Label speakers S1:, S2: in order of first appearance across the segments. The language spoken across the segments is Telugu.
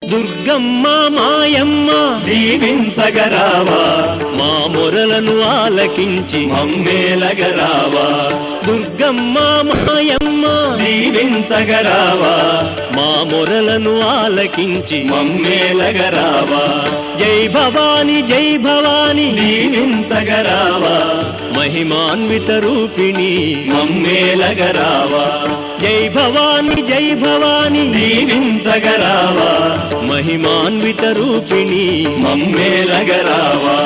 S1: దుర్గమ్మ మాయమ్మ
S2: దీవించగరావా
S1: మా మొరలను ఆలకించి
S2: మమ్మేలగరావా
S1: దుర్గమ్మ మాయమ్మ
S2: దీవించగరావా
S1: మా మొరలను ఆలకించి
S2: మమ్మేలగరావా
S1: జై భవాని జై భవాని
S2: దీవించగరావా
S1: మహిమాన్విత రూపిణి
S2: మమ్మేలగరావా
S1: జై భవాని జై భవాని
S2: దీవించగరావా
S1: మహిమాన్విత రూపిణి
S2: మమ్మేలగరావా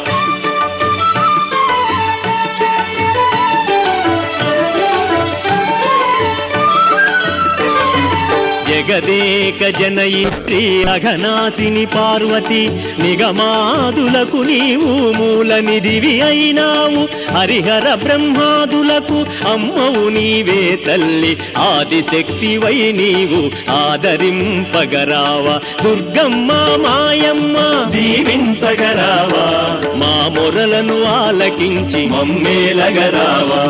S1: జగదేక జనయిత్రి అఘనాసిని పార్వతి నిగమాదులకు నీవు మూల నిధివి అయినావు హరిహర బ్రహ్మాదులకు అమ్మవు నీవే తల్లి ఆదిశక్తివై నీవు ఆదరింపగరావ దుర్గమ్మ మాయమ్మ
S2: దీవించగరావా
S1: మా మొరలను ఆలకించి
S2: మమ్మేలగరావా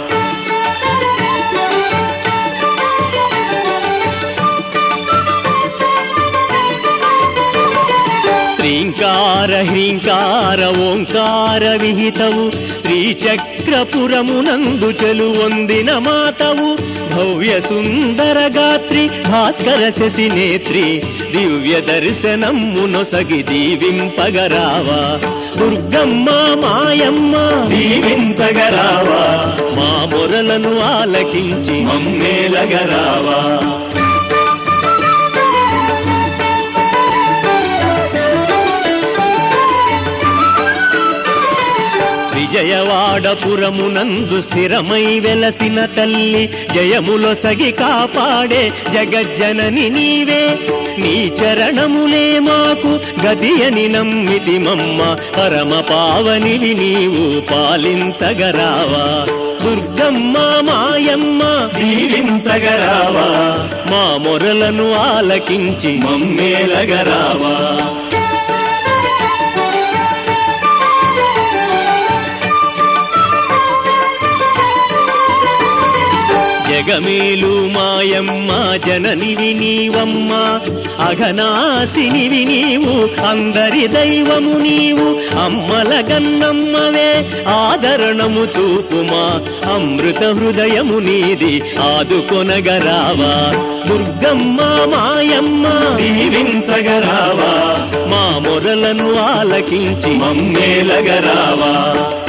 S1: శ్రీంకార హ్రీంకార ఓంకార విహితవు శ్రీచక్రపురమునందు చెలువొందిన మాతవు భవ్య సుందర గాత్రి భాస్కర శశి నేత్రి దివ్య దర్శనమ్మునొసగి దీవింపగరావా దుర్గమ్మ మాయమ్మ
S2: దీవించగరావా
S1: మా మొరలను ఆలకించి
S2: మమ్మేలగరావా
S1: విజయవాడపురమునందు స్థిరమై వెలసిన తల్లి జయములొసగి కాపాడే జగజ్జనని నీవే నీ చరణములే మాకు గతియని నమ్మితి మమ్మ పరమ పావనివి నీవు పాలించగరావా దుర్గమ్మ మాయమ్మ
S2: దీవించగరావా
S1: మా మొరలను ఆలకించి
S2: మమ్మేలగరావా
S1: జగమేలు మాయమ్మ జననివి నీవమ్మ అఘనాసినివి నీవు అందరి దైవము నీవు అమ్మల గన్నమ్మవే ఆదరణము చూపుమా అమృత హృదయము నీది ఆదుకొనగరావా దుర్గమ్మ మాయమ్మ
S2: దీవించగరావా
S1: మా మొరలను ఆలకించి
S2: మమ్మేలగరావా